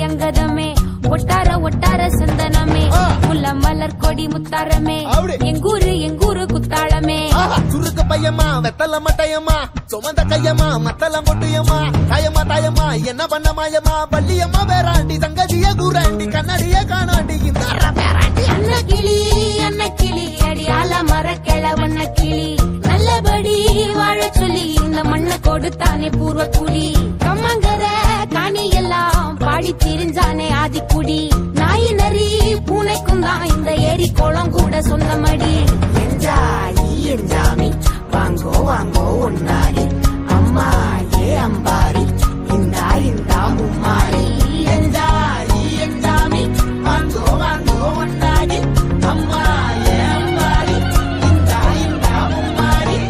அங்கதமே ஒட்டார ஒட்டார சந்தனமே ஆ. முல்ல மலர் கொடி முத்தாரமே அப்படி. எங்கூரு எங்கூரு குத்தாளமே ஆஹா, சுருக்கு பையமா வெத்தல மட்டையம்மா சுமந்த கையம்மா மத்தல மொட்டையம்மா தாயம்மா தாயம்மா என்ன பண்ண மாயம்மா பள்ளியம்மா வேறாண்டி சங்கதிய கூறாண்டி கண்ணாடிய காணாண்டி இந்த அன்ன கிளி அன்ன கிளி அடியால மர கிழவண்ண கிளி நல்லபடி வாழ சொல்லி இந்த மண்ணை கொடுத்தானே பூர்வ குடி கம்மங்கர காணி எல்லாம் பாடி திரிஞ்சானே ஆதிக்குடி நாய் நரி பூனைக்கும் தான் இந்த ஏரி குளம் கூட சொந்தமடி என்ஜாய் என்ஜாமி வாங்கோ வாங்கோ ஒன்னாரி அம்மா ஏ அம்பாரி இந்தா இந்தா மும்மாரி என்ஜாய் என்ஜாமி வாங்கோ வாங்கோ ஒன்னாரி அம்மா ஏ அம்பாரி இந்தா இந்தா மும்மாரி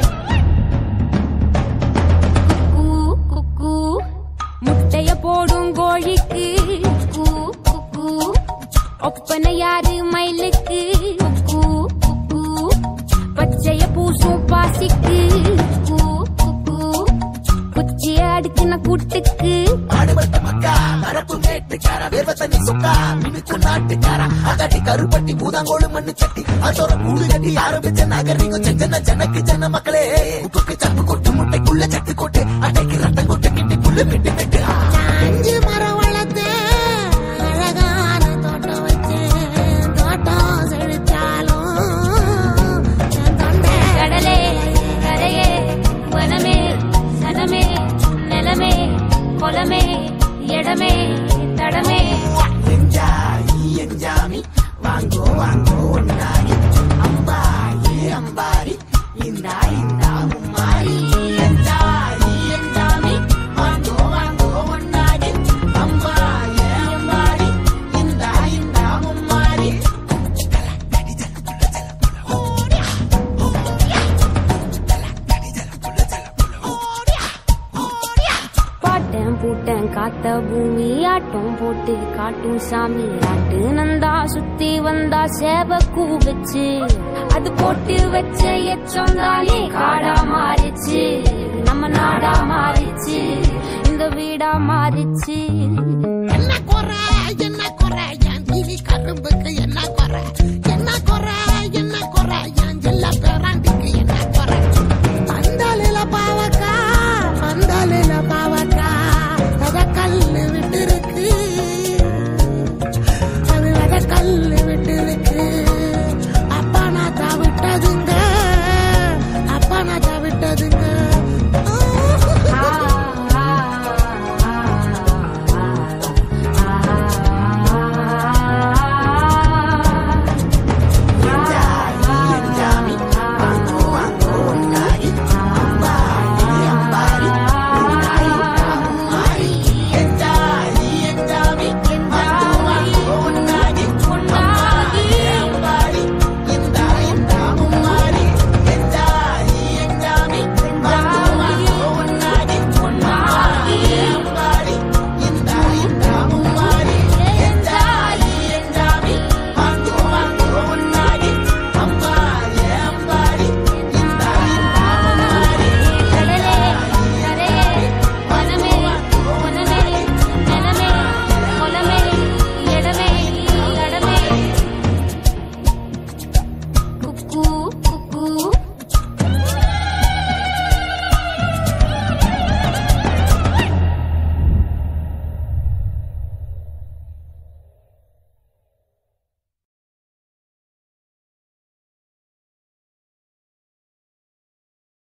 கூ குக்கு முட்டைய போடும் கோழிக்கு கூ குக்கு ஒப்பனை யாரு மயிலுக்கு குக்கு குக்கு பச்சைய பூசும் பாசிக்கு கூ குக்கு குச்சிய அடுக்கின கூட்டுக்கு ஆடுபட்ட மக்கா மரப்பு மேட்டுக்கார வேர்வ தண்ணி சொக்கா மினுக்கு நாட்டுக்கார அகட்டி கருப்பட்டி பூதாங்கோடு மண்ணு சட்டி அதோட கூடு கட்டி ஆரம்பிச்ச நாகரிகம் செஞ்சன ஜனக்கு ஜன மக்களே உப்புக்கு சப்பு கொட்டு முட்டைக்குள்ள சட்டு கொட்டு அட்டைக்கு ரத்தம் கொட்டு கிட்டி புல்லு மெட்டு மெட்டு அஞ்சு மரம் வளர்த்தேன் அழகான தோட்டம் வச்சேன் தோட்டம் செழிச்சாலும் என் தொண்டை கடலே கரையே வனமே சனமே நிலமே குலமே இடமே தடமே என்ஜாய் என்ஜாமி வாங்கோ வாங்கோ ஒன்னாரி அம்பா ஏ அம்பாரி இந்தா இந்தா மும்மாரி என்ஜாய் என்ஜாமி வாங்கோ வாங்கோ ஒன்னாரி அம்பா ஏ அம்பாரி இந்தா இந்தா மும்மாரி பாட்டன் பூட்டன் காத்த பூமி ஆட்டம் போட்டு காட்டும் சாமி ஆட்டு நந்தா சுத்தி வந்தா சேவ கூ வச்சு அது போட்டு வச்ச எச்சம் தானே காடா மாறிச்சு நம்ம நாடா மாறிச்சு இந்த வீடா மாறிச்சு